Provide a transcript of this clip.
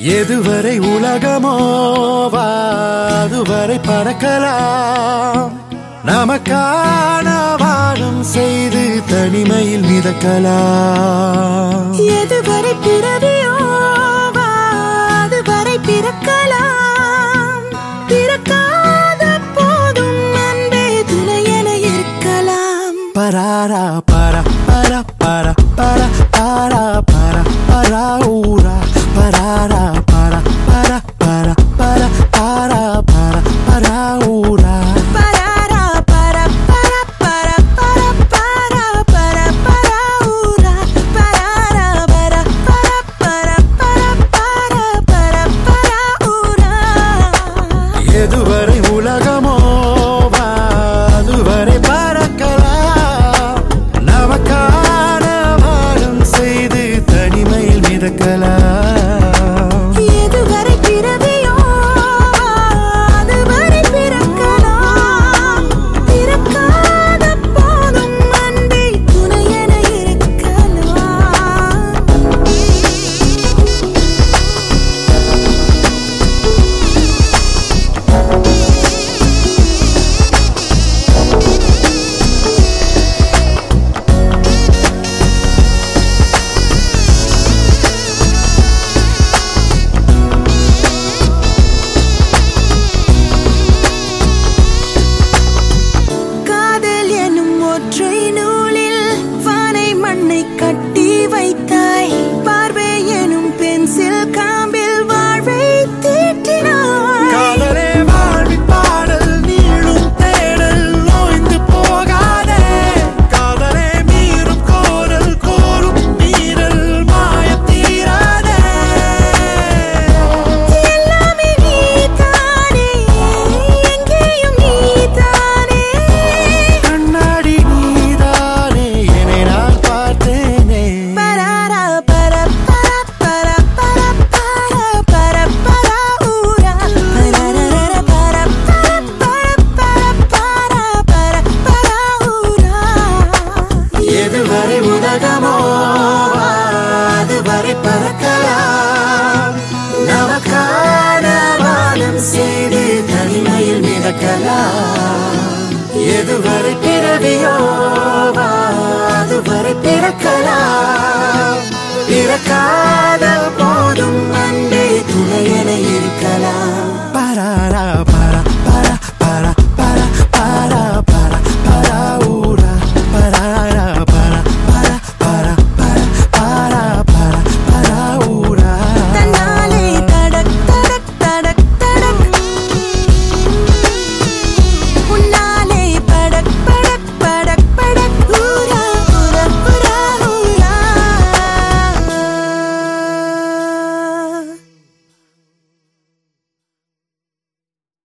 எதுவரை உலகமோ வா, அதுவரை பறக்கலாம் நமக்கான வானம் செய்து தனிமையில் மிதக்கலாம் எதுவரை பிறவியோ வா, அதுவரை பிறக்கலாம் பிறக்காத போதும் அன்பே துணையென இருக்கலாம் பராரா பரா பரா பரா பரா பரா பரா பரா ஊரா பராரா பரா பரா பரா பரா பரா பரா பரா ஊரா பராரா பர பர பர பர பர பர பர ஊரா பராரா பர பர பர பர பர பர பர ஊரா எதுவரை உலகமோ வா, அதுவரை பறக்கலாம் நமக்கான வானம் செய்து தனிமையில் மிதக்கலாம் எதுவரை பிறவியோ அதுவரை பிறக்கலாம் பிறக்காத போதும் அன்பே துணையென இருக்கலாம் காதல் எனும் ஒற்றை நூலில் வானை மண்ணை கட்டி வைத்தாய் பார்வை எனும் பென்சில் காம்பில் வாழ்வை தீட்டினாய் காதலே வாழ்வின் பாடல் நீளும் தேடல் ஓய்ந்து போகாதே காதலே மீறும் கோரல் கோரும் மீறல் மாயத் தீராதே எல்லாமே நீதானே எங்கேயும் நீதானே கண்ணாடி நீதானே என்னை நான் பார்த்தேனே பராரா பர பர பர பர பர பர பர ஊரா பரரர பர பர பர பர பர பர பர ஊரா எதுவரை உலகமோ அதுவரை பறக்கலாம் நமக்கான வானம் செய்து தனிமையில் மிதக்கலாம் எதுவரை பிறவியோ அதுவரை பிறக்கலாம்